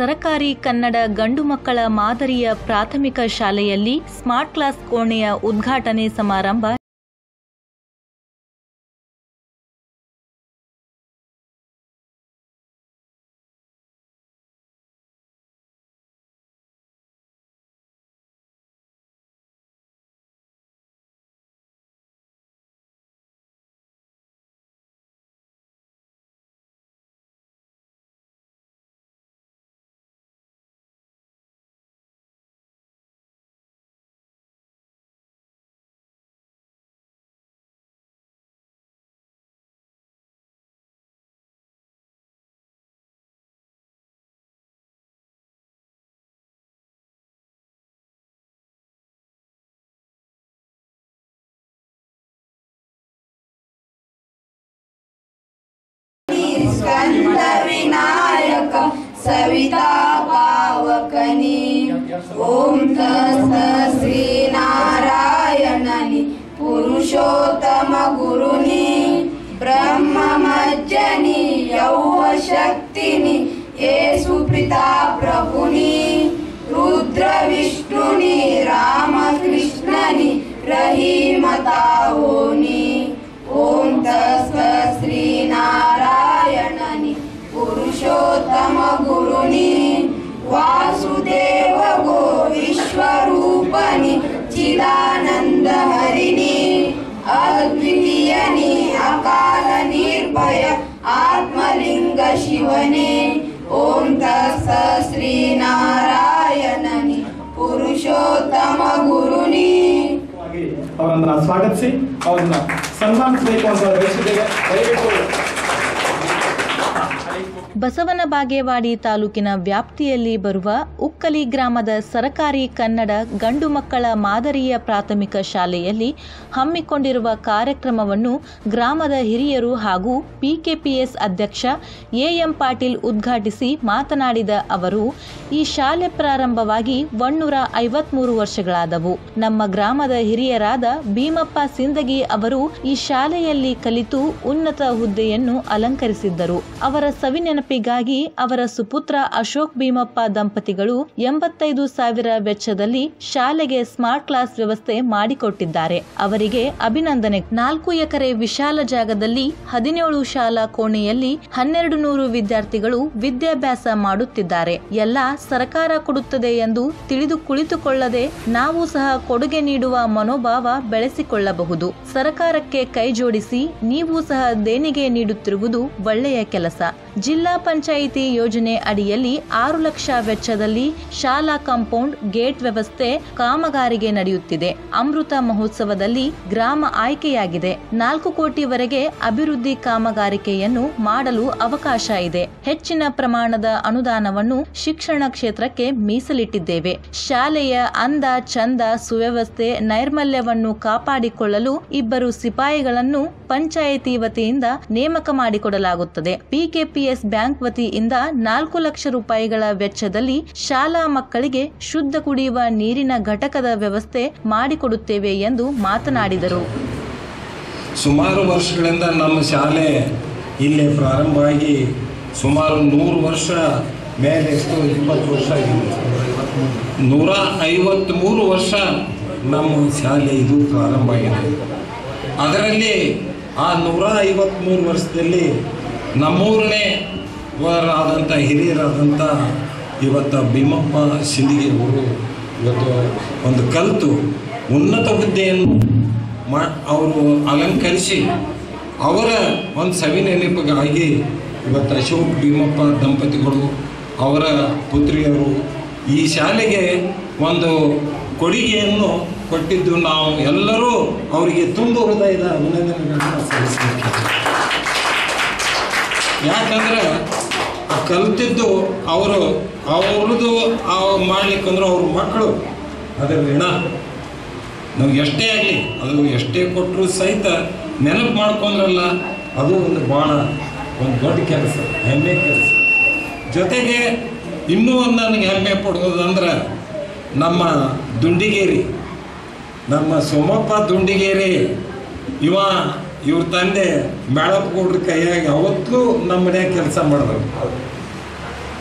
ಸರಕಾರಿ ಕನ್ನಡ ಗಂಡು ಮಕ್ಕಳ ಮಾದರಿಯ ಪ್ರಾಥಮಿಕ ಶಾಲೆಯಲ್ಲಿ ಸ್ಮಾರ್ಟ್ ಕ್ಲಾಸ್ ಕೋಣೆಯ ಉದ್ಘಾಟನೆ ಸಮಾರಂಭ स्कंद विनायक सविता पावकनी ओम तस्त श्री नारायणनि पुरुषोत्तम गुरुनि ब्रह्म मज्जनि यौव शक्तिनि येसु पिता प्रभुनि रुद्र विष्णुनि रामकृष्णनि रहीमतावोनि ओम तस्व श्री नारायणनि पुरुषोत्तम गुरुनि वासुदेव गो विश्वरूपनि चिदानंद हरिनि अद्वितीयनि अकाल निर्भय आत्मलिंग शिवने ओम तस्स श्री नारायणनि पुरुषोत्तम गुरुनि ಆಗಿ ಅವರನ್ನ ಸ್ವಾಗತಿಸಿ ಅವರನ್ನ ಸನ್ಮಾನಿಸಬೇಕು ಅಂತ ಬಯಸಿದ್ದೇವೆ ದಯವಿಟ್ಟು ಬಸವನ ಬಾಗೇವಾಡಿ ತಾಲೂಕಿನ ವ್ಯಾಪ್ತಿಯಲ್ಲಿ ಬರುವ ಉಕ್ಕಲಿ ಗ್ರಾಮದ ಸರಕಾರಿ ಕನ್ನಡ ಗಂಡು ಮಕ್ಕಳ ಮಾದರಿಯ ಪ್ರಾಥಮಿಕ ಶಾಲೆಯಲ್ಲಿ ಹಮ್ಮಿಕೊಂಡಿರುವ ಕಾರ್ಯಕ್ರಮವನ್ನು ಗ್ರಾಮದ ಹಿರಿಯರು ಹಾಗೂ ಪಿಕೆಪಿಎಸ್ ಅಧ್ಯಕ್ಷ ಎಎಂ ಪಾಟೀಲ್ ಉದ್ಘಾಟಿಸಿ ಮಾತನಾಡಿದ ಅವರು ಈ ಶಾಲೆ ಪ್ರಾರಂಭವಾಗಿ ಒನ್ನೂರ ಐವತ್ಮೂರು ವರ್ಷಗಳಾದವು ನಮ್ಮ ಗ್ರಾಮದ ಹಿರಿಯರಾದ ಭೀಮಪ್ಪ ಸಿಂದಗಿ ಅವರು ಈ ಶಾಲೆಯಲ್ಲಿ ಕಲಿತು ಉನ್ನತ ಹುದ್ದೆಯನ್ನು ಅಲಂಕರಿಸಿದ್ದರು ಅವರ ಸವಿನೆನಪಿಗಾಗಿ ಅವರ ಸುಪುತ್ರ ಅಶೋಕ್ ಭೀಮಪ್ಪ ದಂಪತಿಗಳು ಎಂಬತ್ತೈದು ಸಾವಿರ ವೆಚ್ಚದಲ್ಲಿ ಶಾಲೆಗೆ ಸ್ಮಾರ್ಟ್ ಕ್ಲಾಸ್ ವ್ಯವಸ್ಥೆ ಮಾಡಿಕೊಟ್ಟಿದ್ದಾರೆ ಅವರಿಗೆ ಅಭಿನಂದನೆ ನಾಲ್ಕು ಎಕರೆ ವಿಶಾಲ ಜಾಗದಲ್ಲಿ ಹದಿನೇಳು ಶಾಲಾ ಕೋಣೆಯಲ್ಲಿ ಹನ್ನೆರಡು ನೂರು ವಿದ್ಯಾರ್ಥಿಗಳು ವಿದ್ಯಾಭ್ಯಾಸ ಮಾಡುತ್ತಿದ್ದಾರೆ ಎಲ್ಲ ಸರ್ಕಾರ ಕೊಡುತ್ತದೆ ಎಂದು ತಿಳಿದು ಕುಳಿತುಕೊಳ್ಳದೆ ನಾವು ಸಹ ಕೊಡುಗೆ ನೀಡುವ ಮನೋಭಾವ ಬೆಳೆಸಿಕೊಳ್ಳಬಹುದು ಸರ್ಕಾರಕ್ಕೆ ಕೈ ಜೋಡಿಸಿ ನೀವು ಸಹ ದೇಣಿಗೆ ನೀಡುತ್ತಿರುವುದು ಒಳ್ಳೆಯ ಕೆಲಸ ಜಿಲ್ಲಾ ಪಂಚಾಯಿತಿ ಯೋಜನೆ ಅಡಿಯಲ್ಲಿ ಆರು ಲಕ್ಷ ವೆಚ್ಚದಲ್ಲಿ ಶಾಲಾ ಕಾಂಪೌಂಡ್ ಗೇಟ್ ವ್ಯವಸ್ಥೆ ಕಾಮಗಾರಿಗೆ ನಡೆಯುತ್ತಿದೆ ಅಮೃತ ಮಹೋತ್ಸವದಲ್ಲಿ ಗ್ರಾಮ ಆಯ್ಕೆಯಾಗಿದೆ ನಾಲ್ಕು ಕೋಟಿವರೆಗೆ ಅಭಿವೃದ್ಧಿ ಕಾಮಗಾರಿಕೆಯನ್ನು ಮಾಡಲು ಅವಕಾಶ ಇದೆ ಹೆಚ್ಚಿನ ಪ್ರಮಾಣದ ಅನುದಾನವನ್ನು ಶಿಕ್ಷಣ ಕ್ಷೇತ್ರಕ್ಕೆ ಮೀಸಲಿಟ್ಟಿದ್ದೇವೆ ಶಾಲೆಯ ಅಂದ ಚಂದ ಸುವ್ಯವಸ್ಥೆ ನೈರ್ಮಲ್ಯವನ್ನು ಕಾಪಾಡಿಕೊಳ್ಳಲು ಇಬ್ಬರು ಸಿಪಾಯಿಗಳನ್ನು ಪಂಚಾಯಿತಿ ವತಿಯಿಂದ ನೇಮಕ ಮಾಡಿಕೊಡಲಾಗುತ್ತದೆ ಪಿಕೆಪಿಎಸ್ ಬ್ಯಾಂಕ್ ವತಿಯಿಂದ ನಾಲ್ಕು ಲಕ್ಷ ರೂಪಾಯಿಗಳ ವೆಚ್ಚದಲ್ಲಿ ಶಾಲಾ ಮಕ್ಕಳಿಗೆ ಶುದ್ಧ ಕುಡಿಯುವ ನೀರಿನ ಘಟಕದ ವ್ಯವಸ್ಥೆ ಮಾಡಿಕೊಡುತ್ತೇವೆ ಎಂದು ಮಾತನಾಡಿದರು ಸುಮಾರು ವರ್ಷಗಳಿಂದ ನಮ್ಮ ಶಾಲೆ ಇಲ್ಲೇ ಪ್ರಾರಂಭ ಆಗಿ ಸುಮಾರು ನೂರು ವರ್ಷ ಮೇಲೆ ಎಷ್ಟು ಇಪ್ಪತ್ತು ವರ್ಷ ಆಗಿದೆ ನೂರ ಐವತ್ತ್ಮೂರು ವರ್ಷ ನಮ್ಮ ಶಾಲೆ ಇದು ಪ್ರಾರಂಭ ಆಗಿದೆ ಅದರಲ್ಲಿ ಆ ನೂರ ಐವತ್ತ್ಮೂರು ವರ್ಷದಲ್ಲಿ ನಮ್ಮೂರನೇ ವರಾದಂಥ ಹಿರಿಯರಾದಂಥ ಇವತ್ತು ಭೀಮಪ್ಪ ಸಿಂದಿಗೆ ಅವರು ಇವತ್ತು ಒಂದು ಕಲಿತು ಉನ್ನತ ಹುದ್ದೆಯನ್ನು ಮಾ ಅವರು ಅಲಂಕರಿಸಿ ಅವರ ಒಂದು ಸವಿನೆನಪಿಗಾಗಿ ಇವತ್ತು ಅಶೋಕ್ ಭೀಮಪ್ಪ ದಂಪತಿಗಳು ಅವರ ಪುತ್ರಿಯರು ಈ ಶಾಲೆಗೆ ಒಂದು ಕೊಡುಗೆಯನ್ನು ಕೊಟ್ಟಿದ್ದು ನಾವು ಎಲ್ಲರೂ ಅವರಿಗೆ ತುಂಬ ಹೃದಯದ ಅಭಿನಂದನೆಗಳನ್ನು ಸಲ್ಲಿಸಬೇಕು ಯಾಕಂದ್ರೆ ಆ ಕಲ್ತಿದ್ದು ಅವರು ಅವ್ರದ್ದು ಮಾಡ್ಲಿಕ್ಕಂದ್ರೆ ಅವ್ರ ಮಕ್ಕಳು ಅದರ ಋಣ ನಾವು ಎಷ್ಟೇ ಆಗಲಿ ಅದು ಎಷ್ಟೇ ಕೊಟ್ಟರು ಸಹಿತ ನೆನಪು ಮಾಡ್ಕೊಂಡ್ರಲ್ಲ ಅದು ಒಂದು ಭಾಳ ಒಂದು ದೊಡ್ಡ ಕೆಲಸ ಹೆಮ್ಮೆ ಕೆಲಸ ಜೊತೆಗೆ ಇನ್ನೂ ಒಂದು ನನಗೆ ಹೆಮ್ಮೆ ಪಡೋದಂದ್ರೆ ನಮ್ಮ ದುಂಡಿಗೇರಿ ನಮ್ಮ ಸೋಮಪ್ಪ ದುಂಡಿಗೇರಿ ಇವ ಇವ್ರ ತಂದೆ ಮೇಳಪ್ಪ ಗೌಡ್ರ ಕೈಯಾಗಿ ಅವತ್ತೂ ನಮ್ಮ ಮನ್ಯಾಗ ಕೆಲಸ ಮಾಡಿದ್ರು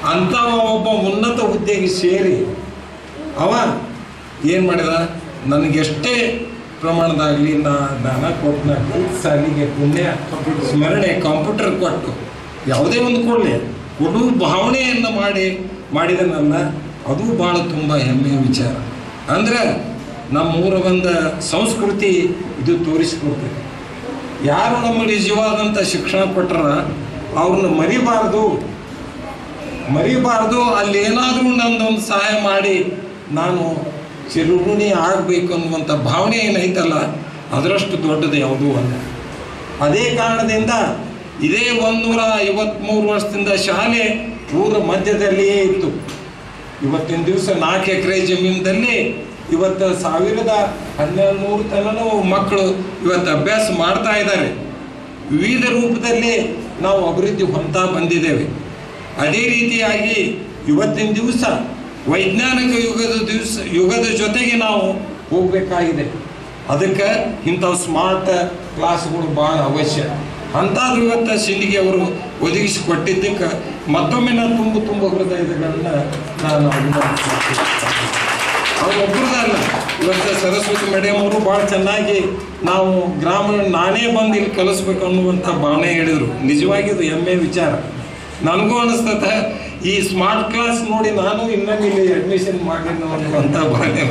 ಅಂಥ ಒಬ್ಬ ಉನ್ನತ ಹುದ್ದೆಗೆ ಸೇರಿ ಅವ ಏನು ಮಾಡಿದ ನನಗೆಷ್ಟೇ ಪ್ರಮಾಣದಾಗಲಿ ನಾ ದಾನ ಕೊಟ್ಟು ನಾ ಕಲ್ತ ಸಾಲಿಗೆ ಪುಣ್ಯ ಸ್ಮರಣೆ ಕಂಪ್ಯೂಟರ್ ಕೊಟ್ಟು ಯಾವುದೇ ಒಂದು ಕೊಡಲಿ ಕೊಡು ಭಾವನೆಯನ್ನು ಮಾಡಿ ಮಾಡಿದನಲ್ಲ ಅದು ಭಾಳ ತುಂಬ ಹೆಮ್ಮೆಯ ವಿಚಾರ ಅಂದರೆ ನಮ್ಮೂರ ಒಂದು ಸಂಸ್ಕೃತಿ ಇದು ತೋರಿಸ್ಕೊಡ್ತದೆ ಯಾರು ನಮಗೆ ನಿಜವಾದಂಥ ಶಿಕ್ಷಣ ಕೊಟ್ಟರ ಅವ್ರನ್ನ ಮರಿಬಾರ್ದು ಮರಿಬಾರ್ದು ಅಲ್ಲಿ ಏನಾದರೂ ನಂದೊಂದು ಸಹಾಯ ಮಾಡಿ ನಾನು ಚಿರುಗುಣಿ ಆಗಬೇಕು ಅನ್ನುವಂಥ ಭಾವನೆ ಏನೈತಲ್ಲ ಅದರಷ್ಟು ದೊಡ್ಡದು ಯಾವುದೂ ಅಲ್ಲ ಅದೇ ಕಾರಣದಿಂದ ಇದೇ ಒಂದೂರ ಐವತ್ತ್ಮೂರು ವರ್ಷದಿಂದ ಶಾಲೆ ಊರ ಮಧ್ಯದಲ್ಲಿಯೇ ಇತ್ತು ಇವತ್ತಿನ ದಿವಸ ನಾಲ್ಕು ಎಕರೆ ಜಮೀನಿನಲ್ಲಿ ಇವತ್ತು ಸಾವಿರದ ಹನ್ನೆರಡು ನೂರು ತನೂ ಮಕ್ಕಳು ಇವತ್ತು ಅಭ್ಯಾಸ ಮಾಡ್ತಾ ಇದ್ದಾರೆ ವಿವಿಧ ರೂಪದಲ್ಲಿ ನಾವು ಅಭಿವೃದ್ಧಿ ಹೊಂದ್ತಾ ಬಂದಿದ್ದೇವೆ ಅದೇ ರೀತಿಯಾಗಿ ಇವತ್ತಿನ ದಿವಸ ವೈಜ್ಞಾನಿಕ ಯುಗದ ದಿವಸ ಯುಗದ ಜೊತೆಗೆ ನಾವು ಹೋಗಬೇಕಾಗಿದೆ ಅದಕ್ಕೆ ಇಂಥವು ಸ್ಮಾರ್ಟ್ ಕ್ಲಾಸ್ಗಳು ಭಾಳ ಅವಶ್ಯ ಅಂಥದ್ದು ಇವತ್ತು ಸಿಂಧಿಗೆ ಅವರು ಒದಗಿಸಿಕೊಟ್ಟಿದ್ದಕ್ಕೆ ಮತ್ತೊಮ್ಮೆ ನಾನು ತುಂಬ ತುಂಬ ಹೃದಯಗಳನ್ನ ನಾನು ಅಭಿನಂದಿಸುತ್ತೇನೆ ಅವ್ರೊಬ್ಬರದಲ್ಲ ಇವತ್ತು ಸರಸ್ವತಿ ಮೇಡಮ್ ಅವರು ಭಾಳ ಚೆನ್ನಾಗಿ ನಾವು ಗ್ರಾಮ ನಾನೇ ಬಂದು ಇಲ್ಲಿ ಕಲಿಸ್ಬೇಕು ಅನ್ನುವಂಥ ಭಾವನೆ ಹೇಳಿದರು ನಿಜವಾಗಿ ಇದು ಹೆಮ್ಮೆ ವಿಚಾರ ನನಗೂ ಅನಿಸ್ತದೆ ಈ ಸ್ಮಾರ್ಟ್ ಕ್ಲಾಸ್ ನೋಡಿ ನಾನು ಇನ್ನೊಂದು ಇಲ್ಲಿ ಅಡ್ಮಿಷನ್ ಮಾಡಿದ್ದು ಅನ್ನುವಂಥ ಭಾವನೆ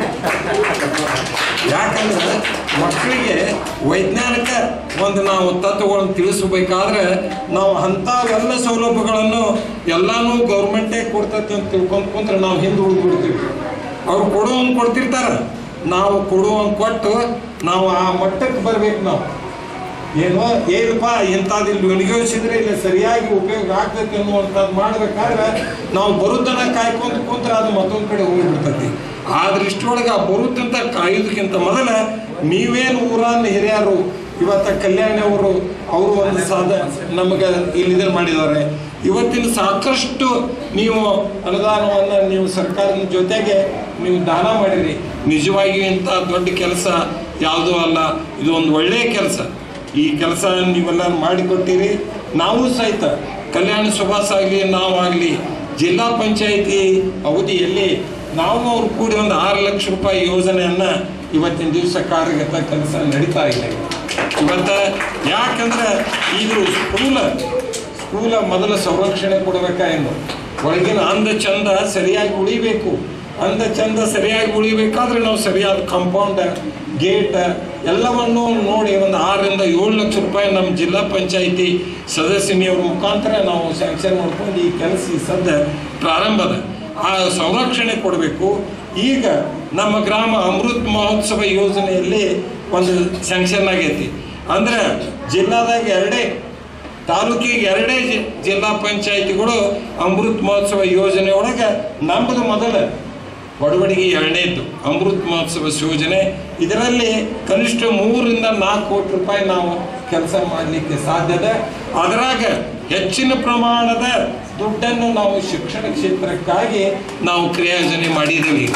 ಯಾಕಂದ್ರೆ ಮಕ್ಕಳಿಗೆ ವೈಜ್ಞಾನಿಕ ಒಂದು ನಾವು ತತ್ವಗಳನ್ನು ತಿಳಿಸಬೇಕಾದ್ರೆ ನಾವು ಅಂಥವೆಲ್ಲ ಸೌಲಭ್ಯಗಳನ್ನು ಎಲ್ಲಾನು ಗೌರ್ಮೆಂಟೇ ಕೊಡ್ತೈತೆ ಅಂತ ತಿಳ್ಕೊಂಡು ಕುಂತ್ರೆ ನಾವು ಹಿಂದೆ ಉಳಿದ್ಬಿಡ್ತೀವಿ ಅವ್ರು ಕೊಡುವಂಗೆ ಕೊಡ್ತಿರ್ತಾರೆ ನಾವು ಕೊಡುವಂಗೆ ಕೊಟ್ಟು ನಾವು ಆ ಮಟ್ಟಕ್ಕೆ ಬರ್ಬೇಕು ನಾವು ಏನೋ ಏನಪ್ಪ ಇಂಥದ್ದು ಇಲ್ಲಿ ವಿನಿಯೋಗಿಸಿದ್ರೆ ಇಲ್ಲಿ ಸರಿಯಾಗಿ ಉಪಯೋಗ ಆಗ್ತೈತೆ ಅನ್ನುವಂಥದ್ದು ಮಾಡ್ಬೇಕಾದ್ರೆ ನಾವು ಬರುದನ್ನ ಕಾಯ್ಕೊಂಡು ಕುಂತ್ರೆ ಅದು ಮತ್ತೊಂದು ಕಡೆ ಹೋಗ್ಬಿಡ್ತೈತಿ ಆ ದೃಷ್ಟಿಯೊಳಗೆ ಆ ಬರುತ್ತಂತ ಕಾಯೋದಕ್ಕಿಂತ ಮೊದಲ ನೀವೇನು ಊರನ್ನ ಹಿರಿಯರು ಇವತ್ತ ಕಲ್ಯಾಣಿ ಅವರು ಅವರು ಒಂದು ಸಾಧ ನಮಗೆ ಇಲ್ಲಿ ಇದನ್ನು ಮಾಡಿದ್ದಾರೆ ಇವತ್ತಿನ ಸಾಕಷ್ಟು ನೀವು ಅನುದಾನವನ್ನು ನೀವು ಸರ್ಕಾರದ ಜೊತೆಗೆ ನೀವು ದಾನ ಮಾಡಿರಿ ನಿಜವಾಗಿಯೂ ಇಂಥ ದೊಡ್ಡ ಕೆಲಸ ಯಾವುದೂ ಅಲ್ಲ ಇದು ಒಂದು ಒಳ್ಳೆಯ ಕೆಲಸ ಈ ಕೆಲಸ ನೀವೆಲ್ಲ ಮಾಡಿಕೊಟ್ಟಿರಿ ನಾವು ಸಹಿತ ಕಲ್ಯಾಣ ಸುಭಾಸ್ ಆಗಲಿ ನಾವಾಗಲಿ ಜಿಲ್ಲಾ ಪಂಚಾಯಿತಿ ಅವಧಿಯಲ್ಲಿ ನಾವು ಅವ್ರು ಕೂಡಿ ಒಂದು ಆರು ಲಕ್ಷ ರೂಪಾಯಿ ಯೋಜನೆಯನ್ನು ಇವತ್ತಿನ ದಿವಸ ಕಾರ್ಯಗತ ಕೆಲಸ ನಡೀತಾ ಇದೆ ಇವತ್ತು ಯಾಕಂದ್ರೆ ಇದು ಸ್ಕೂಲ ಸ್ಕೂಲ ಮೊದಲ ಸಂರಕ್ಷಣೆ ಕೊಡಬೇಕಾಯ್ತು ಒಳಗಿನ ಅಂದ ಚಂದ ಸರಿಯಾಗಿ ಉಳಿಬೇಕು ಅಂದ ಚಂದ ಸರಿಯಾಗಿ ಉಳಿಬೇಕಾದ್ರೆ ನಾವು ಸರಿಯಾದ ಕಾಂಪೌಂಡ್ ಗೇಟ್ ಎಲ್ಲವನ್ನು ನೋಡಿ ಒಂದು ಆರರಿಂದ ಏಳು ಲಕ್ಷ ರೂಪಾಯಿ ನಮ್ಮ ಜಿಲ್ಲಾ ಪಂಚಾಯಿತಿ ಸದಸ್ಯನಿಯವ್ರ ಮುಖಾಂತರ ನಾವು ಸ್ಯಾಂಕ್ಷನ್ ಮಾಡ್ಕೊಂಡು ಈ ಕೆಲಸ ಈ ಸದ್ಯ ಪ್ರಾರಂಭದ ಆ ಸಂರಕ್ಷಣೆ ಕೊಡಬೇಕು ಈಗ ನಮ್ಮ ಗ್ರಾಮ ಅಮೃತ್ ಮಹೋತ್ಸವ ಯೋಜನೆಯಲ್ಲಿ ಒಂದು ಸ್ಯಾಂಕ್ಷನ್ ಆಗೈತಿ ಅಂದ್ರೆ ಜಿಲ್ಲಾದಾಗ ಎರಡೇ ತಾಲೂಕಿಗೆ ಎರಡೇ ಜಿ- ಜಿಲ್ಲಾ ಪಂಚಾಯಿತಿಗಳು ಅಮೃತ್ ಮಹೋತ್ಸವ ಯೋಜನೆ ಒಳಗೆ ನಮ್ಮದು ಮೊದಲ ಒಡವಡಿಗೆ ಎರಡನೇದ್ದು ಅಮೃತ್ ಮಹೋತ್ಸವ ಯೋಜನೆ ಇದರಲ್ಲಿ ಕನಿಷ್ಠ ಮೂರರಿಂದ ನಾಲ್ಕು ಕೋಟಿ ರೂಪಾಯಿ ನಾವು ಕೆಲಸ ಮಾಡಲಿಕ್ಕೆ ಸಾಧ್ಯದ ಅದರಾಗ ಹೆಚ್ಚಿನ ಪ್ರಮಾಣದ ದುಡ್ಡನ್ನು ನಾವು ಶಿಕ್ಷಣ ಕ್ಷೇತ್ರಕ್ಕಾಗಿ ನಾವು ಕ್ರಿಯಾಯೋಜನೆ ಮಾಡಿದ್ದೀವಿ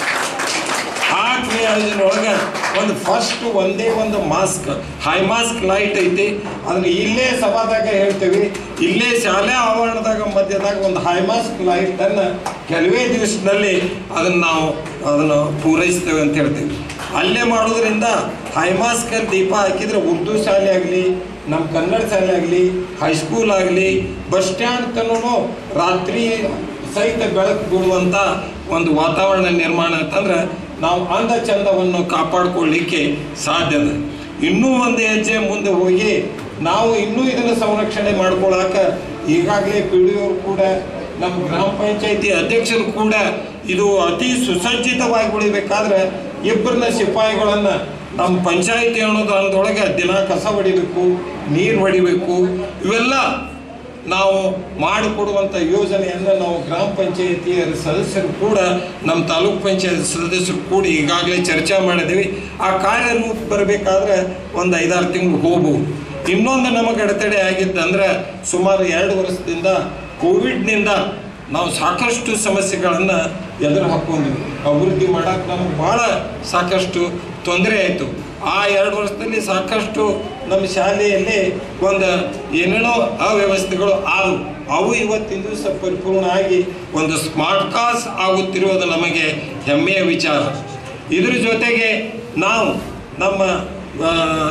ಆ ಕ್ರಿಯಾಯೋಜನೆ ಒಳಗೆ ಒಂದು ಫಸ್ಟ್ ಒಂದೇ ಒಂದು ಮಾಸ್ಕ್ ಹೈ ಮಾಸ್ಕ್ ಲೈಟ್ ಐತಿ ಅದನ್ನ ಇಲ್ಲೇ ಸಭಾದಾಗ ಹೇಳ್ತೀವಿ ಇಲ್ಲೇ ಶಾಲೆ ಆವರಣದಾಗ ಮಧ್ಯದಾಗ ಒಂದು ಹೈ ಮಾಸ್ಕ್ ಲೈಟನ್ನು ಕೆಲವೇ ದಿವಸದಲ್ಲಿ ಅದನ್ನು ನಾವು ಅದನ್ನು ಪೂರೈಸ್ತೇವೆ ಅಂತ ಹೇಳ್ತೀವಿ ಅಲ್ಲೇ ಮಾಡೋದ್ರಿಂದ ಹೈ ಮಾಸ್ಕಲ್ಲಿ ದೀಪ ಹಾಕಿದ್ರೆ ಉರ್ದು ಶಾಲೆ ಆಗಲಿ ನಮ್ಮ ಕನ್ನಡ ಶಾಲೆ ಆಗಲಿ ಹೈಸ್ಕೂಲ್ ಆಗಲಿ ಬಸ್ ಸ್ಟ್ಯಾಂಡ್ ತನೂ ರಾತ್ರಿ ಸಹಿತ ಬೆಳಕು ಬೀಳುವಂಥ ಒಂದು ವಾತಾವರಣ ನಿರ್ಮಾಣ ಅಂತಂದ್ರೆ ನಾವು ಅಂದ ಚಂದವನ್ನು ಕಾಪಾಡಿಕೊಳ್ಳಿಕ್ಕೆ ಸಾಧ್ಯದ ಇನ್ನೂ ಒಂದು ಹೆಜ್ಜೆ ಮುಂದೆ ಹೋಗಿ ನಾವು ಇನ್ನೂ ಇದನ್ನು ಸಂರಕ್ಷಣೆ ಮಾಡ್ಕೊಳಕ ಈಗಾಗಲೇ ಪಿ ಡಿ ಕೂಡ ನಮ್ಮ ಗ್ರಾಮ ಪಂಚಾಯತಿ ಅಧ್ಯಕ್ಷರು ಕೂಡ ಇದು ಅತಿ ಸುಸಜ್ಜಿತವಾಗಿ ಉಳಿಬೇಕಾದ್ರೆ ಇಬ್ಬರನ್ನ ಸಿಪಾಯಿಗಳನ್ನು ನಮ್ಮ ಪಂಚಾಯಿತಿ ಅನ್ನೋದು ಅಂದೊಳಗೆ ದಿನ ಕಸ ಹೊಡಿಬೇಕು ನೀರು ಹೊಡಿಬೇಕು ಇವೆಲ್ಲ ನಾವು ಮಾಡಿಕೊಡುವಂಥ ಯೋಜನೆಯನ್ನು ನಾವು ಗ್ರಾಮ ಪಂಚಾಯಿತಿಯ ಸದಸ್ಯರು ಕೂಡ ನಮ್ಮ ತಾಲೂಕ್ ಪಂಚಾಯತ್ ಸದಸ್ಯರು ಕೂಡ ಈಗಾಗಲೇ ಚರ್ಚೆ ಮಾಡಿದ್ದೀವಿ ಆ ಕಾರ್ಯರೂಪ ಬರಬೇಕಾದ್ರೆ ಒಂದು ಐದಾರು ತಿಂಗಳು ಹೋಗ್ಬೋದು ಇನ್ನೊಂದು ನಮಗೆ ಅಡೆತಡೆ ಆಗಿದ್ದಂದ್ರೆ ಸುಮಾರು ಎರಡು ವರ್ಷದಿಂದ ಕೋವಿಡ್ನಿಂದ ನಾವು ಸಾಕಷ್ಟು ಸಮಸ್ಯೆಗಳನ್ನು ಎದುರು ಹಾಕ್ಕೊಂಡ್ವಿ ಅಭಿವೃದ್ಧಿ ಮಾಡೋಕೆ ನಮಗೆ ಭಾಳ ಸಾಕಷ್ಟು ತೊಂದರೆ ಆಯಿತು ಆ ಎರಡು ವರ್ಷದಲ್ಲಿ ಸಾಕಷ್ಟು ನಮ್ಮ ಶಾಲೆಯಲ್ಲಿ ಒಂದು ಏನೇನೋ ಅವ್ಯವಸ್ಥೆಗಳು ಆದವು ಅವು ಇವತ್ತಿನ ದಿವಸ ಪರಿಪೂರ್ಣ ಆಗಿ ಒಂದು ಸ್ಮಾರ್ಟ್ ಕ್ಲಾಸ್ ಆಗುತ್ತಿರುವುದು ನಮಗೆ ಹೆಮ್ಮೆಯ ವಿಚಾರ ಇದ್ರ ಜೊತೆಗೆ ನಾವು ನಮ್ಮ ಆ,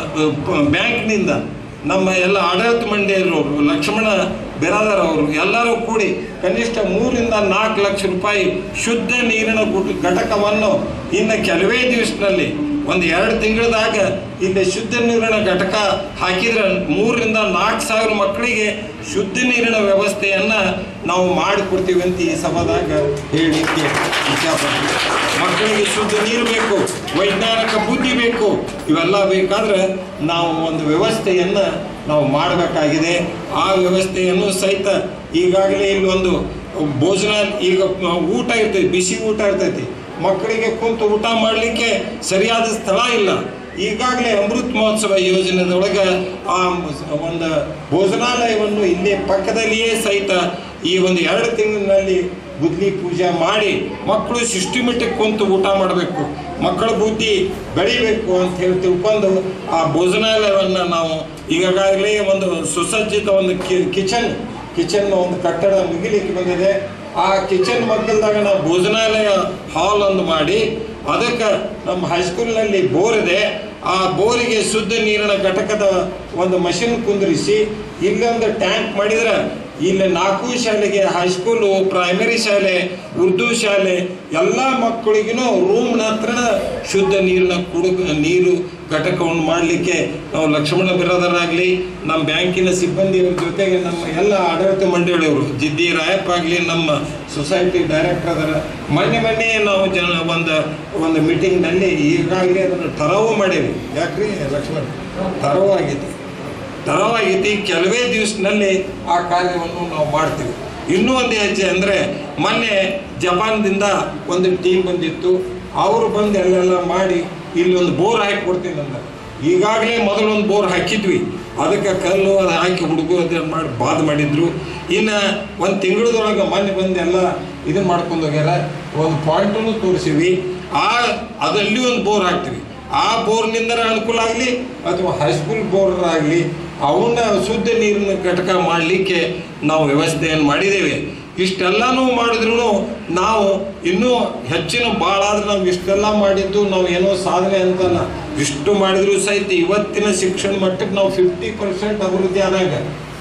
ಪ- ಬ್ಯಾಂಕ್ನಿಂದ ನಮ್ಮ ಎಲ್ಲ ಆಡಳಿತ ಮಂಡಳಿಯವರು ಲಕ್ಷ್ಮಣ ಬಿರಾದರ್ ಅವರು ಎಲ್ಲರೂ ಕೂಡಿ ಕನಿಷ್ಠ ಮೂರಿಂದ ನಾಲ್ಕು ಲಕ್ಷ ರೂಪಾಯಿ ಶುದ್ಧ ನೀರಿನ ಗುಟ್- ಘಟಕವನ್ನು ಇನ್ನು ಕೆಲವೇ ದಿವಸದಲ್ಲಿ ಒಂದು ಎರಡು ತಿಂಗಳದಾಗ ಇಲ್ಲಿ ಶುದ್ಧ ನೀರಿನ ಘಟಕ ಹಾಕಿದ್ರೆ ಮೂರರಿಂದ ನಾಲ್ಕು ಸಾವಿರ ಮಕ್ಕಳಿಗೆ ಶುದ್ಧ ನೀರಿನ ವ್ಯವಸ್ಥೆಯನ್ನು ನಾವು ಮಾಡಿಕೊಡ್ತೀವಿ ಅಂತ ಈ ಸಭಾದಾಗ ಹೇಳಲಿಕ್ಕೆ ಇಚ್ಛಾಪಡ್ತೀವಿ ಮಕ್ಕಳಿಗೆ ಶುದ್ಧ ನೀರು ಬೇಕು ವೈಜ್ಞಾನಿಕ ಬುದ್ಧಿ ಬೇಕು ಇವೆಲ್ಲ ಬೇಕಾದ್ರೆ ನಾವು ಒಂದು ವ್ಯವಸ್ಥೆಯನ್ನು ನಾವು ಮಾಡಬೇಕಾಗಿದೆ ಆ ವ್ಯವಸ್ಥೆಯನ್ನು ಸಹಿತ ಈಗಾಗಲೇ ಇಲ್ಲಿ ಒಂದು ಭೋಜನ ಈಗ ಊಟ ಇರ್ತೈತಿ ಬಿಸಿ ಊಟ ಇರ್ತೈತಿ ಮಕ್ಕಳಿಗೆ ಕುಂತು ಊಟ ಮಾಡಲಿಕ್ಕೆ ಸರಿಯಾದ ಸ್ಥಳ ಇಲ್ಲ ಈಗಾಗಲೇ ಅಮೃತ್ ಮಹೋತ್ಸವ ಯೋಜನೆದೊಳಗೆ ಆ ಒಂದು ಭೋಜನಾಲಯವನ್ನು ಇಲ್ಲೇ ಪಕ್ಕದಲ್ಲಿಯೇ ಸಹಿತ ಈ ಒಂದು ಎರಡು ತಿಂಗಳಿನಲ್ಲಿ ಬುದ್ಧಿ ಪೂಜೆ ಮಾಡಿ ಮಕ್ಕಳು ಸಿಸ್ಟಮೆಟಿಕ್ ಕುಂತು ಊಟ ಮಾಡಬೇಕು ಮಕ್ಕಳ ಬುದ್ಧಿ ಬೆಳಿಬೇಕು ಅಂತ ಹೇಳಿ ತಿಳ್ಕೊಂಡು ಆ ಭೋಜನಾಲಯವನ್ನು ನಾವು ಈಗಾಗಲೇ ಒಂದು ಸುಸಜ್ಜಿತ ಒಂದು ಕಿಚನ್ ಕಿಚನ್ ಒಂದು ಕಟ್ಟಡ ಮುಗಿಲಿಕ್ಕೆ ಬಂದಿದೆ ಆ ಕಿಚನ್ ಮಗ್ಗಲ್ದಾಗ ನಾವು ಭೋಜನಾಲಯ ಹಾಲ್ ಒಂದು ಮಾಡಿ ಅದಕ್ಕೆ ನಮ್ಮ ಹೈಸ್ಕೂಲ್ನಲ್ಲಿ ಬೋರ್ ಇದೆ ಆ ಬೋರಿಗೆ ಶುದ್ಧ ನೀರಿನ ಘಟಕದ ಒಂದು ಮಷಿನ್ ಕುಂದಿರಿಸಿ ಇಲ್ಲೊಂದು ಟ್ಯಾಂಕ್ ಮಾಡಿದ್ರೆ ಇಲ್ಲಿ ನಾಲ್ಕು ಶಾಲೆಗೆ ಹೈಸ್ಕೂಲು ಪ್ರೈಮರಿ ಶಾಲೆ ಉರ್ದು ಶಾಲೆ ಎಲ್ಲ ಮಕ್ಕಳಿಗೂ ರೂಮ್ನ ಹತ್ರ ಶುದ್ಧ ನೀರಿನ ಕುಡು ನೀರು ಘಟಕವನ್ನು ಮಾಡಲಿಕ್ಕೆ ನಾವು ಲಕ್ಷ್ಮಣ ಬಿರಾದರಾಗಲಿ ನಮ್ಮ ಬ್ಯಾಂಕಿನ ಸಿಬ್ಬಂದಿಯವ್ರ ಜೊತೆಗೆ ನಮ್ಮ ಎಲ್ಲ ಆಡಳಿತ ಮಂಡಳಿಯವರು ಜಿದ್ದಿ ರಾಯಪ್ಪ ಆಗಲಿ ನಮ್ಮ ಸೊಸೈಟಿ ಡೈರೆಕ್ಟರ್ ಅದರ ಮೊನ್ನೆ ಮೊನ್ನೆ ನಾವು ಜನ ಒಂದು ಒಂದು ಮೀಟಿಂಗ್ನಲ್ಲಿ ಈಗಾಗಲೇ ಅದನ್ನು ತರವು ಮಾಡೇವಿ ಯಾಕ್ರಿ ಲಕ್ಷ್ಮಣ್ ತರವು ಆಗೈತಿ ತರವಾಗೈತಿ ಕೆಲವೇ ದಿವಸದಲ್ಲಿ ಆ ಕಾರ್ಯವನ್ನು ನಾವು ಮಾಡ್ತೀವಿ ಇನ್ನೂ ಒಂದು ಹೆಜ್ಜೆ ಅಂದರೆ ಮೊನ್ನೆ ಜಪಾನ್ದಿಂದ ಒಂದು ಟೀಮ್ ಬಂದಿತ್ತು ಅವರು ಬಂದು ಎಲ್ಲೆಲ್ಲ ಮಾಡಿ ಇಲ್ಲಿ ಒಂದು ಬೋರ್ ಹಾಕಿ ಕೊಡ್ತೀನಿ ಅಂದ ಈಗಾಗಲೇ ಮೊದಲೊಂದು ಬೋರ್ ಹಾಕಿದ್ವಿ ಅದಕ್ಕೆ ಕಲ್ಲು ಅದು ಹಾಕಿ ಹುಡುಗರು ಅದನ್ನ ಮಾಡಿ ಬಾದ್ ಮಾಡಿದ್ರು ಇನ್ನು ಒಂದು ತಿಂಗಳದೊಳಗೆ ಮೊನ್ನೆ ಬಂದು ಎಲ್ಲ ಇದನ್ನ ಮಾಡ್ಕೊಂಡು ಹೋಗ್ಯಾರ ಒಂದು ಪಾಯಿಂಟನ್ನು ತೋರಿಸಿವಿ ಆ ಅದಲ್ಲಿ ಒಂದು ಬೋರ್ ಹಾಕ್ತೀವಿ ಆ ಬೋರ್ನಿಂದ ಅನುಕೂಲ ಆಗಲಿ ಅಥವಾ ಹೈಸ್ಕೂಲ್ ಬೋರ್ ಆಗಲಿ ಅವನ್ನ ಶುದ್ಧ ನೀರಿನ ಘಟಕ ಮಾಡಲಿಕ್ಕೆ ನಾವು ವ್ಯವಸ್ಥೆಯನ್ನು ಮಾಡಿದ್ದೇವೆ ಇಷ್ಟೆಲ್ಲನೂ ಮಾಡಿದ್ರು ನಾವು ಇನ್ನೂ ಹೆಚ್ಚಿನ ಭಾಳ ಆದ್ರೆ ನಾವು ಇಷ್ಟೆಲ್ಲ ಮಾಡಿದ್ದು ನಾವು ಏನೋ ಸಾಧನೆ ಅಂತಲ್ಲ ಇಷ್ಟು ಮಾಡಿದ್ರು ಸಹಿತ ಇವತ್ತಿನ ಶಿಕ್ಷಣ ಮಟ್ಟಕ್ಕೆ ನಾವು ಫಿಫ್ಟಿ ಪರ್ಸೆಂಟ್ ಅಭಿವೃದ್ಧಿ ಆದಾಗ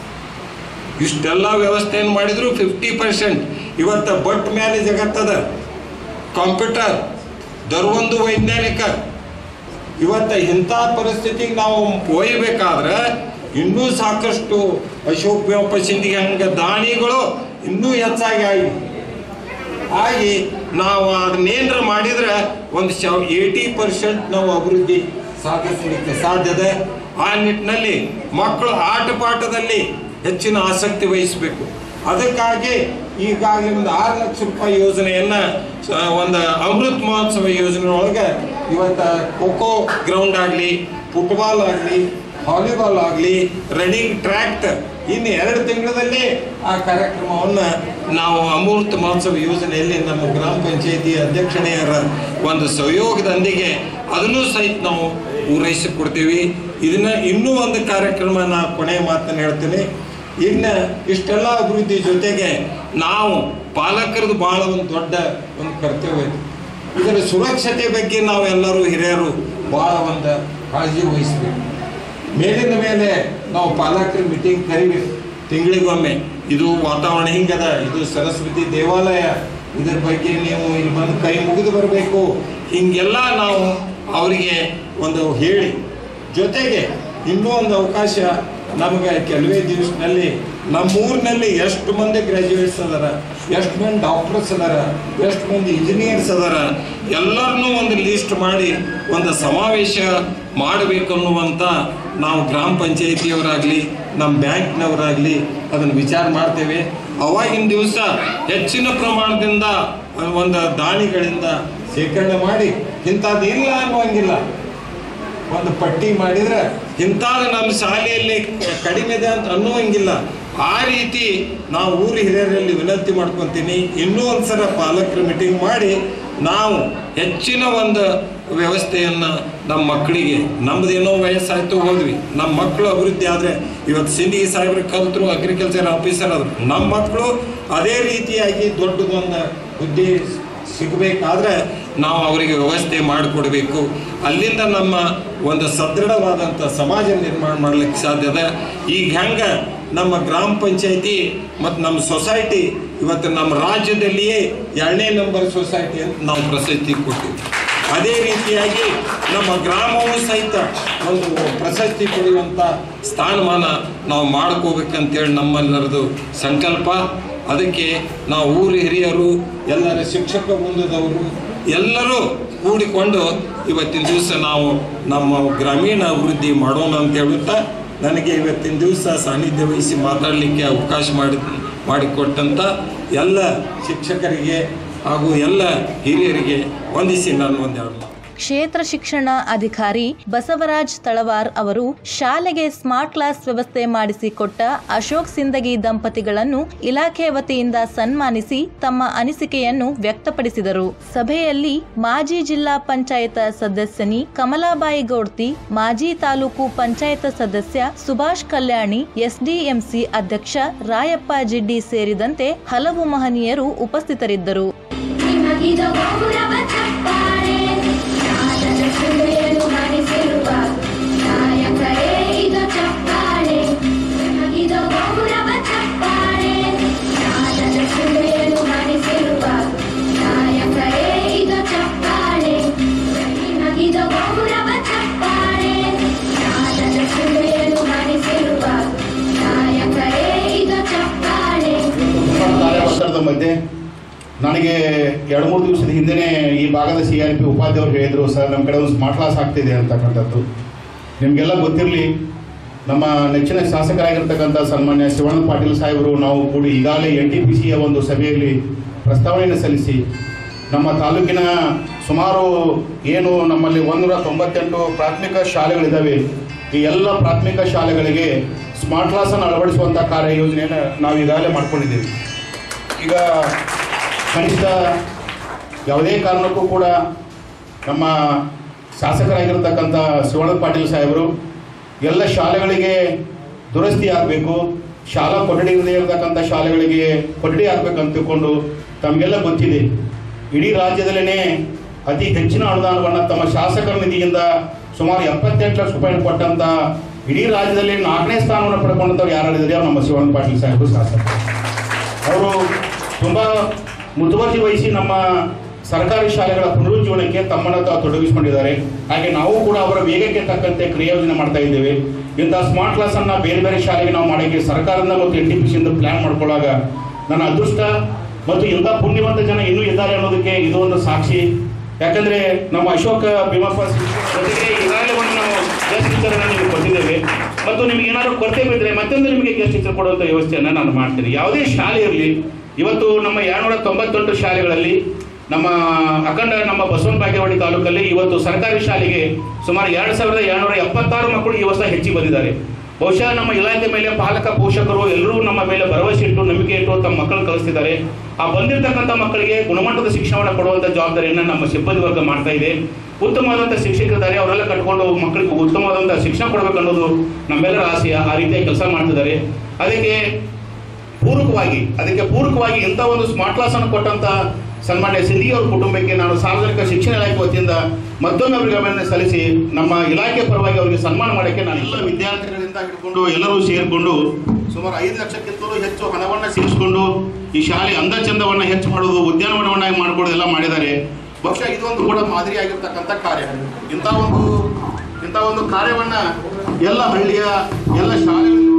ಇಷ್ಟೆಲ್ಲ ವ್ಯವಸ್ಥೆಯನ್ನು ಮಾಡಿದ್ರು ಫಿಫ್ಟಿ ಪರ್ಸೆಂಟ್ ಇವತ್ತು ಬಟ್ ಮೇಲೆ ಜಗತ್ತದ ಕಂಪ್ಯೂಟರ್ ದರ್ವೊಂದು ವೈಜ್ಞಾನಿಕ ಇವತ್ತು ಇಂಥ ಪರಿಸ್ಥಿತಿಗೆ ನಾವು ಒಯ್ಯಬೇಕಾದ್ರೆ ಇನ್ನೂ ಸಾಕಷ್ಟು ಅಶೋಕ್ ವ್ಯಾಪಸಿಂದಿಗೆ ಹಂಗೆ ದಾನಿಗಳು ಇನ್ನೂ ಹೆಚ್ಚಾಗಿ ಆಗಿ ಆಗಿ ನಾವು ಅದನ್ನೇನ್ರ ಮಾಡಿದ್ರೆ ಒಂದು ಶವ ಏಯ್ಟಿ ಪರ್ಸೆಂಟ್ ನಾವು ಅಭಿವೃದ್ಧಿ ಸಾಧಿಸಲಿಕ್ಕೆ ಸಾಧ್ಯತೆ ಆ ನಿಟ್ಟಿನಲ್ಲಿ ಮಕ್ಕಳು ಆಟ ಪಾಠದಲ್ಲಿ ಹೆಚ್ಚಿನ ಆಸಕ್ತಿ ವಹಿಸಬೇಕು ಅದಕ್ಕಾಗಿ ಈಗಾಗಲೇ ಒಂದು ಆರು ಲಕ್ಷ ರೂಪಾಯಿ ಯೋಜನೆಯನ್ನ ಸ- ಒಂದು ಅಮೃತ್ ಮಹೋತ್ಸವ ಯೋಜನೆ ಒಳಗೆ ಇವತ್ತು ಖೋಖೋ ಗ್ರೌಂಡ್ ಆಗಲಿ ಫುಟ್ಬಾಲ್ ಆಗಲಿ ವಾಲಿಬಾಲ್ ಆಗಲಿ ರನ್ನಿಂಗ್ ಟ್ರ್ಯಾಕ್ಟ್ ಇನ್ನು ಎರಡು ತಿಂಗಳಲ್ಲಿ ಆ ಕಾರ್ಯಕ್ರಮವನ್ನು ನಾವು ಅಮೃತ ಮಹೋತ್ಸವ ಯೋಜನೆಯಲ್ಲಿ ನಮ್ಮ ಗ್ರಾಮ ಪಂಚಾಯತಿ ಅಧ್ಯಕ್ಷಣೆಯರ ಒಂದು ಸಹಯೋಗದೊಂದಿಗೆ ಅದನ್ನು ಸಹಿತ ನಾವು ಪೂರೈಸಿಕೊಡ್ತೀವಿ ಇದನ್ನ ಇನ್ನೂ ಒಂದು ಕಾರ್ಯಕ್ರಮ ನಾ ಕೊನೆಯ ಮಾತನ್ನು ಹೇಳ್ತೀನಿ ಇನ್ನು ಇಷ್ಟೆಲ್ಲ ಅಭಿವೃದ್ಧಿ ಜೊತೆಗೆ ನಾವು ಪಾಲಕರದ್ದು ಬಹಳ ಒಂದು ದೊಡ್ಡ ಒಂದು ಕರ್ತವ್ಯ ಇದೆ ಇದರ ಸುರಕ್ಷತೆ ಬಗ್ಗೆ ನಾವೆಲ್ಲರೂ ಹಿರಿಯರು ಬಹಳ ಒಂದು ಕಾಳಜಿ ವಹಿಸಬೇಕು ಮೇಲಿನ ಮೇಲೆ ನಾವು ಪಾಲಕರ ಮೀಟಿಂಗ್ ಕರಿಬೇಕು ತಿಂಗಳಿಗೊಮ್ಮೆ ಇದು ವಾತಾವರಣ ಹಿಂಗದ ಇದು ಸರಸ್ವತಿ ದೇವಾಲಯ ಇದ್ರ ಬಗ್ಗೆ ನೀವು ಇಲ್ಲಿ ಬಂದು ಕೈ ಮುಗಿದು ಬರಬೇಕು ಹಿಂಗೆಲ್ಲ ನಾವು ಅವರಿಗೆ ಒಂದು ಹೇಳಿ ಜೊತೆಗೆ ಇನ್ನೂ ಒಂದು ಅವಕಾಶ ನಮಗೆ ಕೆಲವೇ ದಿವಸದಲ್ಲಿ ನಮ್ಮೂರಿನಲ್ಲಿ ಎಷ್ಟು ಮಂದಿ ಗ್ರ್ಯಾಜುಯೇಟ್ಸ್ ಅದಾರ ಎಷ್ಟು ಮಂದಿ ಡಾಕ್ಟರ್ಸ್ ಅದಾರ ಎಷ್ಟು ಮಂದಿ ಇಂಜಿನಿಯರ್ಸ್ ಅದಾರ ಎಲ್ಲರನ್ನೂ ಒಂದು ಲಿಸ್ಟ್ ಮಾಡಿ ಒಂದು ಸಮಾವೇಶ ಮಾಡಬೇಕನ್ನುವಂಥ ನಾವು ಗ್ರಾಮ ಪಂಚಾಯಿತಿಯವರಾಗಲಿ ನಮ್ಮ ಬ್ಯಾಂಕ್ನವರಾಗಲಿ ಅದನ್ನು ವಿಚಾರ ಮಾಡ್ತೇವೆ ಅವಾಗಿನ ದಿವಸ ಹೆಚ್ಚಿನ ಪ್ರಮಾಣದಿಂದ ಒಂದು ದಾನಿಗಳಿಂದ ಶೇಖರಣೆ ಮಾಡಿ ಇಂಥದ್ದು ಇಲ್ಲ ಅನ್ನುವಂಗಿಲ್ಲ ಒಂದು ಪಟ್ಟಿ ಮಾಡಿದ್ರೆ ಇಂಥದ್ದು ನಮ್ಮ ಶಾಲೆಯಲ್ಲಿ ಕಡಿಮೆ ಇದೆ ಅಂತ ಅನ್ನುವಂಗಿಲ್ಲ ಆ ರೀತಿ ನಾವು ಊರು ಹಿರಿಯರಲ್ಲಿ ವಿನಂತಿ ಮಾಡ್ಕೊತೀನಿ ಇನ್ನೂ ಒಂದ್ಸಲ ಪಾಲಕರ ಮೀಟಿಂಗ್ ಮಾಡಿ ನಾವು ಹೆಚ್ಚಿನ ಒಂದು ವ್ಯವಸ್ಥೆಯನ್ನು ನಮ್ಮ ಮಕ್ಕಳಿಗೆ ನಮ್ದೇನೋ ವಯಸ್ಸಾಯ್ತು ಹೋದ್ವಿ ನಮ್ಮ ಮಕ್ಕಳು ಅಭಿವೃದ್ಧಿ ಆದರೆ ಇವತ್ತು ಸಿಂಧಿಗೆ ಸಾಹೇಬ್ರು ಕಲ್ತರು ಅಗ್ರಿಕಲ್ಚರ್ ಆಫೀಸರ್ ಆದರು ನಮ್ಮ ಮಕ್ಕಳು ಅದೇ ರೀತಿಯಾಗಿ ದೊಡ್ಡದೊಂದು ಹುದ್ದೆ ಸಿಗಬೇಕಾದ್ರೆ ನಾವು ಅವರಿಗೆ ವ್ಯವಸ್ಥೆ ಮಾಡಿಕೊಡ್ಬೇಕು ಅಲ್ಲಿಂದ ನಮ್ಮ ಒಂದು ಸದೃಢವಾದಂಥ ಸಮಾಜ ನಿರ್ಮಾಣ ಮಾಡ್ಲಿಕ್ಕೆ ಸಾಧ್ಯ ಅದ ಈಗ ಹೆಂಗೆ ನಮ್ಮ ಗ್ರಾಮ ಪಂಚಾಯತಿ ಮತ್ತು ನಮ್ಮ ಸೊಸೈಟಿ ಇವತ್ತು ನಮ್ಮ ರಾಜ್ಯದಲ್ಲಿಯೇ ಎರಡನೇ ನಂಬರ್ ಸೊಸೈಟಿ ಅಂತ ನಾವು ಪ್ರಶಸ್ತಿ ಕೊಟ್ಟಿವಿ ಅದೇ ರೀತಿಯಾಗಿ ನಮ್ಮ ಗ್ರಾಮವೂ ಸಹಿತ ಒಂದು ಪ್ರಶಸ್ತಿ ಪಡೆಯುವಂಥ ಸ್ಥಾನಮಾನ ನಾವು ಮಾಡ್ಕೋಬೇಕಂತೇಳಿ ನಮ್ಮೆಲ್ಲರದು ಸಂಕಲ್ಪ ಅದಕ್ಕೆ ನಾವು ಊರು ಹಿರಿಯರು ಎಲ್ಲರ ಶಿಕ್ಷಕ ವೃಂದದವರು ಎಲ್ಲರೂ ಕೂಡಿಕೊಂಡು ಇವತ್ತಿನ ದಿವಸ ನಾವು ನಮ್ಮ ಗ್ರಾಮೀಣ ಅಭಿವೃದ್ಧಿ ಮಾಡೋಣ ಅಂತ ಹೇಳುತ್ತಾ ನನಗೆ ಇವತ್ತಿನ ದಿವಸ ಸಾನ್ನಿಧ್ಯ ವಹಿಸಿ ಮಾತಾಡಲಿಕ್ಕೆ ಅವಕಾಶ ಮಾಡಿ ಮಾಡಿಕೊಟ್ಟಂಥ ಎಲ್ಲ ಶಿಕ್ಷಕರಿಗೆ ಹಾಗೂ ಎಲ್ಲ ಹಿರಿಯರಿಗೆ ವಂದಿಸಿ ನಾನು ಒಂದೆರಡು ಮಾತು ಕ್ಷೇತ್ರ ಶಿಕ್ಷಣ ಅಧಿಕಾರಿ ಬಸವರಾಜ್ ತಳವಾರ್ ಅವರು ಶಾಲೆಗೆ ಸ್ಮಾರ್ಟ್ ಕ್ಲಾಸ್ ವ್ಯವಸ್ಥೆ ಮಾಡಿಸಿಕೊಟ್ಟ ಅಶೋಕ್ ಸಿಂದಗಿ ದಂಪತಿಗಳನ್ನು ಇಲಾಖೆ ವತಿಯಿಂದ ಸನ್ಮಾನಿಸಿ ತಮ್ಮ ಅನಿಸಿಕೆಯನ್ನು ವ್ಯಕ್ತಪಡಿಸಿದರು ಸಭೆಯಲ್ಲಿ ಮಾಜಿ ಜಿಲ್ಲಾ ಪಂಚಾಯತ ಸದಸ್ಯನಿ ಕಮಲಾಬಾಯಿ ಗೌಡ್ತಿ ಮಾಜಿ ತಾಲೂಕು ಪಂಚಾಯತ ಸದಸ್ಯ ಸುಭಾಷ್ ಕಲ್ಯಾಣಿ ಎಸ್ಡಿಎಂಸಿ ಅಧ್ಯಕ್ಷ ರಾಯಪ್ಪ ಜಿಡ್ಡಿ ಸೇರಿದಂತೆ ಹಲವು ಮಹನೀಯರು ಉಪಸ್ಥಿತರಿದ್ದರು ನಿಮಗಿದು ಗೌರವ ಚಪ್ಪಾಳೆ ನಾದದ ಸುಳಿಯಲು ಮಣಿಸಿರುವ ನಾಯಕರೇ ಇದು ಚಪ್ಪಾಳೆ ನಿಮಗಿದು ಗೌರವ ಚಪ್ಪಾಳೆ ನಾದದ ಸುಳಿಯಲು ಮಣಿಸಿರುವ ನಾಯಕರೇ ಇದು ಚಪ್ಪಾಳೆ ನಿಮಗಿದು ಗೌರವ ಚಪ್ಪಾಳೆ ನಾದದ ಸುಳಿಯಲು ಮಣಿಸಿರುವ ನಾಯಕರೇ ಇದು ಚಪ್ಪಾಳೆ ಕಾರ್ಯ ಒತ್ತಡದ ಮಧ್ಯೆ ನನಗೆ ಎರಡು ಮೂರು ದಿವಸದ ಹಿಂದೆನೇ ಈ ಭಾಗದ ಸಿ ಆರ್ ಪಿ ಉಪಾಧ್ಯಾಯರು ಹೇಳಿದರು ಸರ್ ನಮ್ಮ ಕಡೆ ಒಂದು ಸ್ಮಾರ್ಟ್ ಕ್ಲಾಸ್ ಆಗ್ತಿದೆ ಅಂತಕ್ಕಂಥದ್ದು ನಿಮಗೆಲ್ಲ ಗೊತ್ತಿರಲಿ ನಮ್ಮ ನೆಚ್ಚಿನ ಶಾಸಕರಾಗಿರ್ತಕ್ಕಂಥ ಸನ್ಮಾನ್ಯ ಶಿವಾನಂದ ಪಾಟೀಲ್ ಸಾಹೇಬರು ನಾವು ಕೂಡಿ ಈಗಾಗಲೇ ಎನ್ ಟಿ ಪಿ ಸಿಯ ಒಂದು ಸಭೆಯಲ್ಲಿ ಪ್ರಸ್ತಾವನೆಯನ್ನು ಸಲ್ಲಿಸಿ ನಮ್ಮ ತಾಲೂಕಿನ ಸುಮಾರು ಏನು ನಮ್ಮಲ್ಲಿ ಒಂದೂರ ತೊಂಬತ್ತೆಂಟು ಪ್ರಾಥಮಿಕ ಶಾಲೆಗಳಿದ್ದಾವೆ ಈ ಎಲ್ಲ ಪ್ರಾಥಮಿಕ ಶಾಲೆಗಳಿಗೆ ಸ್ಮಾರ್ಟ್ ಕ್ಲಾಸನ್ನು ಅಳವಡಿಸುವಂಥ ಕಾರ್ಯ ಯೋಜನೆಯನ್ನು ನಾವು ಈಗಾಗಲೇ ಮಾಡ್ಕೊಂಡಿದ್ದೇವೆ ಈಗ ಕನಿಷ್ಠ ಯಾವುದೇ ಕಾರಣಕ್ಕೂ ಕೂಡ ನಮ್ಮ ಶಾಸಕರಾಗಿರ್ತಕ್ಕಂಥ ಶಿವಾನಂದ ಪಾಟೀಲ್ ಸಾಹೇಬರು ಎಲ್ಲ ಶಾಲೆಗಳಿಗೆ ದುರಸ್ತಿ ಆಗಬೇಕು ಶಾಲಾ ಕೊಠಡಿ ಇರದೇ ಇರತಕ್ಕಂಥ ಶಾಲೆಗಳಿಗೆ ಕೊಠಡಿ ಆಗಬೇಕಂತ ತಿಳ್ಕೊಂಡು ತಮಗೆಲ್ಲ ಗೊತ್ತಿದೆ ಇಡೀ ರಾಜ್ಯದಲ್ಲೇ ಅತಿ ಹೆಚ್ಚಿನ ಅನುದಾನವನ್ನು ತಮ್ಮ ಶಾಸಕರ ನಿಧಿಯಿಂದ ಸುಮಾರು ಎಪ್ಪತ್ತೆಂಟು ಲಕ್ಷ ರೂಪಾಯಿ ಕೊಟ್ಟಂತ ಇಡೀ ರಾಜ್ಯದಲ್ಲಿ ನಾಲ್ಕನೇ ಸ್ಥಾನವನ್ನು ಪಡ್ಕೊಂಡಂಥವ್ರು ಯಾರು ಇದ್ದಾರೆ ಅವ್ರು ನಮ್ಮ ಶಿವಾನಂದ ಪಾಟೀಲ್ ಸಾಹೇಬರು ಶಾಸಕರು ಅವರು ತುಂಬ ಮುತುವರ್ಜಿ ವಹಿಸಿ ನಮ್ಮ ಸರ್ಕಾರಿ ಶಾಲೆಗಳ ಪುನರುಜ್ಜೀವನಕ್ಕೆ ತಮ್ಮನ್ನು ತಾವು ತೊಡಗಿಸಿಕೊಂಡಿದ್ದಾರೆ ಹಾಗೆ ನಾವು ಕೂಡ ಅವರ ವೇಗಕ್ಕೆ ತಕ್ಕಂತೆ ಕ್ರಿಯಾಯೋಜನೆ ಮಾಡ್ತಾ ಇದ್ದೇವೆ ಇಂಥ ಸ್ಮಾರ್ಟ್ ಕ್ಲಾಸ್ ಅನ್ನ ಬೇರೆ ಬೇರೆ ಶಾಲೆಗೆ ನಾವು ಮಾಡೋಕ್ಕೆ ಸರ್ಕಾರದಿಂದ ಮತ್ತು ಎನ್ ಟಿ ಪಿ ಸಿಯಿಂದ ಪ್ಲಾನ್ ಮಾಡ್ಕೊಳ್ಳಾಗ ನನ್ನ ಅದೃಷ್ಟ ಮತ್ತು ಇಂಥ ಪುಣ್ಯವಂತ ಜನ ಇನ್ನೂ ಇದ್ದಾರೆ ಅನ್ನೋದಕ್ಕೆ ಇದು ಒಂದು ಸಾಕ್ಷಿ ಯಾಕಂದ್ರೆ ನಮ್ಮ ಅಶೋಕ ಭೀಮಪ್ಪ ಜೊತೆಗೆ ಈಗಾಗಲೇ ಒಂದು ನಾವು ಗೆಸ್ಟ್ ಟೀಚರ್ ಅನ್ನು ನಿಮಗೆ ಕೊಟ್ಟಿದ್ದೇವೆ ಮತ್ತು ನಿಮಗೆ ಏನಾದರೂ ಕೊರತೆ ಬಿದ್ದರೆ ಮತ್ತೊಂದು ನಿಮಗೆ ಗೆಸ್ಟ್ ಟೀಚರ್ ಕೊಡುವಂಥ ವ್ಯವಸ್ಥೆಯನ್ನು ನಾನು ಮಾಡ್ತೀನಿ ಯಾವುದೇ ಶಾಲೆ ಇರಲಿ ಇವತ್ತು ನಮ್ಮ ಎರಡ್ನೂರ ತೊಂಬತ್ತೆಂಟು ಶಾಲೆಗಳಲ್ಲಿ ನಮ್ಮ ಅಖಂಡ ನಮ್ಮ ಬಸವನ ಬಾಗೇವಾಡಿ ತಾಲೂಕಲ್ಲಿ ಇವತ್ತು ಸರ್ಕಾರಿ ಶಾಲೆಗೆ ಸುಮಾರು ಎರಡು ಸಾವಿರದ ಏಳ್ನೂರ ಎಪ್ಪತ್ತಾರು ಮಕ್ಕಳು ಈ ವರ್ಷ ಹೆಚ್ಚಿಗೆ ಬಂದಿದ್ದಾರೆ ಬಹುಶಃ ನಮ್ಮ ಇಲಾಖೆ ಮೇಲೆ ಪಾಲಕ ಪೋಷಕರು ಎಲ್ಲರೂ ನಮ್ಮ ಮೇಲೆ ಭರವಸೆ ಇಟ್ಟು ನಂಬಿಕೆ ಇಟ್ಟು ತಮ್ಮ ಮಕ್ಕಳು ಕಳಿಸ್ತಿದ್ದಾರೆ ಆ ಬಂದಿರತಕ್ಕಂಥ ಮಕ್ಕಳಿಗೆ ಗುಣಮಟ್ಟದ ಶಿಕ್ಷಣವನ್ನು ಕೊಡುವಂಥ ಜವಾಬ್ದಾರಿಯನ್ನು ನಮ್ಮ ಸಿಬ್ಬಂದಿ ವರ್ಗ ಮಾಡ್ತಾ ಇದೆ ಉತ್ತಮವಾದಂಥ ಶಿಕ್ಷಕರಿದ್ದಾರೆ ಅವರೆಲ್ಲ ಕಟ್ಕೊಂಡು ಮಕ್ಕಳಿಗೆ ಉತ್ತಮವಾದಂಥ ಶಿಕ್ಷಣ ಕೊಡಬೇಕು ಅನ್ನೋದು ನಮ್ಮೆಲ್ಲರ ಆಸೆಯ ಆ ರೀತಿಯ ಕೆಲಸ ಮಾಡ್ತಿದ್ದಾರೆ ಅದಕ್ಕೆ ಪೂರಕವಾಗಿ ಅದಕ್ಕೆ ಪೂರಕವಾಗಿ ಇಂಥ ಒಂದು ಸ್ಮಾರ್ಟ್ ಕ್ಲಾಸ್ ಅನ್ನು ಕೊಟ್ಟಂತ ಸನ್ಮಾನ್ಯ ಸಿಂಧಿ ಅವರ ಕುಟುಂಬಕ್ಕೆ ನಾನು ಸಾರ್ವಜನಿಕ ಶಿಕ್ಷಣ ಇಲಾಖೆ ವತಿಯಿಂದ ಮತ್ತೊಮ್ಮೆ ಅವರಿಗೆ ಅಭಿನಂದನೆ ಸಲ್ಲಿಸಿ ನಮ್ಮ ಇಲಾಖೆ ಪರವಾಗಿ ಅವರಿಗೆ ಸನ್ಮಾನ ಮಾಡೋಕ್ಕೆ ನಾನು ಎಲ್ಲ ವಿದ್ಯಾರ್ಥಿಗಳಿಂದ ಹಿಡ್ಕೊಂಡು ಎಲ್ಲರೂ ಸೇರಿಕೊಂಡು ಸುಮಾರು ಐದು ಲಕ್ಷಕ್ಕಿಂತಲೂ ಹೆಚ್ಚು ಹಣವನ್ನು ಸೇರಿಸಿಕೊಂಡು ಈ ಶಾಲೆ ಅಂದ ಚಂದವನ್ನು ಹೆಚ್ಚು ಮಾಡೋದು ಉದ್ಯಾನವನವನ್ನಾಗಿ ಮಾಡ್ಕೊಳ್ಳೋದು ಎಲ್ಲ ಮಾಡಿದ್ದಾರೆ ಬಹುಶಃ ಇದೊಂದು ಕೂಡ ಮಾದರಿಯಾಗಿರ್ತಕ್ಕಂಥ ಕಾರ್ಯ ಇಂಥ ಒಂದು ಇಂಥ ಒಂದು ಕಾರ್ಯವನ್ನ ಎಲ್ಲ ಹಳ್ಳಿಯ ಎಲ್ಲ ಶಾಲೆಗಳು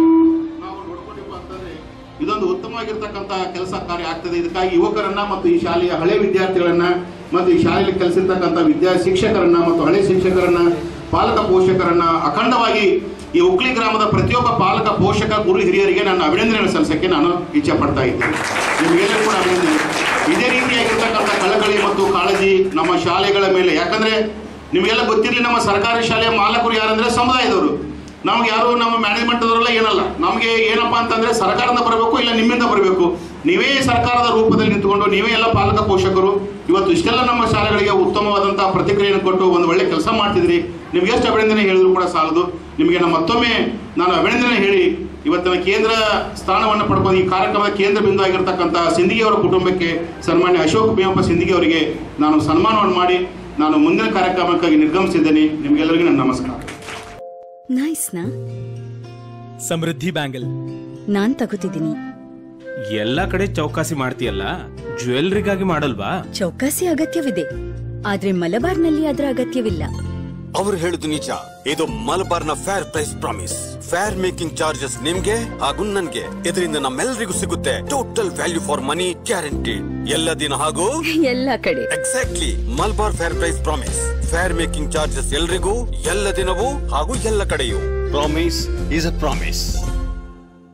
ನಾವು ನೋಡ್ಕೊಂಡಿಪ್ಪ ಅಂತಂದ್ರೆ ಇದೊಂದು ಉತ್ತಮವಾಗಿರ್ತಕ್ಕಂಥ ಕೆಲಸ ಕಾರ್ಯ ಆಗ್ತದೆ ಇದಕ್ಕಾಗಿ ಯುವಕರನ್ನ ಮತ್ತು ಈ ಶಾಲೆಯ ಹಳೆ ವಿದ್ಯಾರ್ಥಿಗಳನ್ನ ಮತ್ತು ಈ ಶಾಲೆಯಲ್ಲಿ ಕಲಿಸಿರ್ತಕ್ಕಂಥ ವಿದ್ಯಾ ಶಿಕ್ಷಕರನ್ನ ಮತ್ತು ಹಳೆ ಶಿಕ್ಷಕರನ್ನ ಪಾಲಕ ಪೋಷಕರನ್ನ ಅಖಂಡವಾಗಿ ಈ ಉಕ್ಲಿ ಗ್ರಾಮದ ಪ್ರತಿಯೊಬ್ಬ ಪಾಲಕ ಪೋಷಕ ಗುರು ಹಿರಿಯರಿಗೆ ನಾನು ಅಭಿನಂದನೆ ಸಲ್ಲಿಸಕ್ಕೆ ನಾನು ಇಚ್ಛೆ ಪಡ್ತಾ ಇದ್ದೇನೆ ನಿಮಗೆಲ್ಲರೂ ಕೂಡ ಅಭಿನಂದನೆ ಇದೇ ರೀತಿಯಾಗಿರ್ತಕ್ಕಂಥ ಕಳಕಳಿ ಮತ್ತು ಕಾಳಜಿ ನಮ್ಮ ಶಾಲೆಗಳ ಮೇಲೆ ಯಾಕಂದ್ರೆ ನಿಮಗೆಲ್ಲ ಗೊತ್ತಿರಲಿ ನಮ್ಮ ಸರ್ಕಾರಿ ಶಾಲೆಯ ಮಾಲಕರು ಯಾರಂದ್ರೆ ಸಮುದಾಯದವರು ನಮ್ಗೆ ಯಾರು ನಮ್ಮ ಮ್ಯಾನೇಜ್ಮೆಂಟ್ ಅವರೆಲ್ಲ ಏನಲ್ಲ ನಮಗೆ ಏನಪ್ಪಾ ಅಂತಂದ್ರೆ ಸರ್ಕಾರದಿಂದ ಬರಬೇಕು ಇಲ್ಲ ನಿಮ್ಮಿಂದ ಬರಬೇಕು ನೀವೇ ಸರ್ಕಾರದ ರೂಪದಲ್ಲಿ ನಿಂತುಕೊಂಡು ನೀವೇ ಎಲ್ಲ ಪಾಲಕ ಪೋಷಕರು ಇವತ್ತು ಇಷ್ಟೆಲ್ಲ ನಮ್ಮ ಶಾಲೆಗಳಿಗೆ ಉತ್ತಮವಾದಂಥ ಪ್ರತಿಕ್ರಿಯೆಯನ್ನು ಕೊಟ್ಟು ಒಂದು ಒಳ್ಳೆ ಕೆಲಸ ಮಾಡ್ತಿದ್ರಿ ನಿಮ್ಗೆ ಎಷ್ಟು ಅಭಿನಂದನೆ ಹೇಳಿದ್ರು ಕೂಡ ಸಾಲದು ನಿಮಗೆ ನಮ್ಮ ಮತ್ತೊಮ್ಮೆ ನಾನು ಅಭಿನಂದನೆ ಹೇಳಿ ಇವತ್ತಿನ ಕೇಂದ್ರ ಸ್ಥಾನವನ್ನು ಪಡ್ಕೊಂಡು ಈ ಕಾರ್ಯಕ್ರಮದ ಕೇಂದ್ರ ಬಿಂದು ಆಗಿರ್ತಕ್ಕಂಥ ಸಿಂಧಿಗೆ ಅವರ ಕುಟುಂಬಕ್ಕೆ ಸನ್ಮಾನ್ಯ ಅಶೋಕ್ ಭೀಮಪ್ಪ ಸಿಂಧಿಗೆ ಅವರಿಗೆ ನಾನು ಸನ್ಮಾನವನ್ನು ಮಾಡಿ ನಾನು ಮುಂದಿನ ಕಾರ್ಯಕ್ರಮಕ್ಕಾಗಿ ನಿರ್ಗಮಿಸಿದ್ದೇನೆ ನಿಮಗೆಲ್ಲರಿಗೂ ನನ್ನ ನಮಸ್ಕಾರ ನೈಸ್ನಾ ಸಮೃದ್ಧಿ ಬ್ಯಾಂಗಲ್ ನಾನ್ ತಗೋತಿದ್ದೀನಿ ಎಲ್ಲ ಕಡೆ ಚೌಕಾಸಿ ಮಾಡ್ತೀಯಲ್ಲ ಜ್ಯುವೆಲ್ರಿಗಾಗಿ ಮಾಡಲ್ವಾ ಚೌಕಾಸಿ ಅಗತ್ಯವಿದೆ ಆದ್ರೆ ಮಲಬಾರ್ನಲ್ಲಿ ಅದರ ಅಗತ್ಯವಿಲ್ಲ ಅವ್ರು ಹೇಳುದು ನಿಜ ಇದು ಮಲಬಾರ್ನ fair price promise fair making charges ನಿಮ್ಗೆ ಹಾಗೂ ನನ್ಗೆ ಇದರಿಂದ ನಮ್ಮೆಲ್ಲರಿಗೂ ಸಿಗುತ್ತೆ total value for money guaranteed ಎಲ್ಲ ದಿನ ಹಾಗೂ ಎಲ್ಲ ಕಡೆ exactly Malabar fair price promise fair making charges ಎಲ್ರಿಗೂ ಎಲ್ಲ ದಿನವೂ ಹಾಗೂ ಎಲ್ಲ ಕಡೆಯೂ ಪ್ರಾಮಿಸ್ ಈಸ್ ಅ ಪ್ರಾಮಿಸ್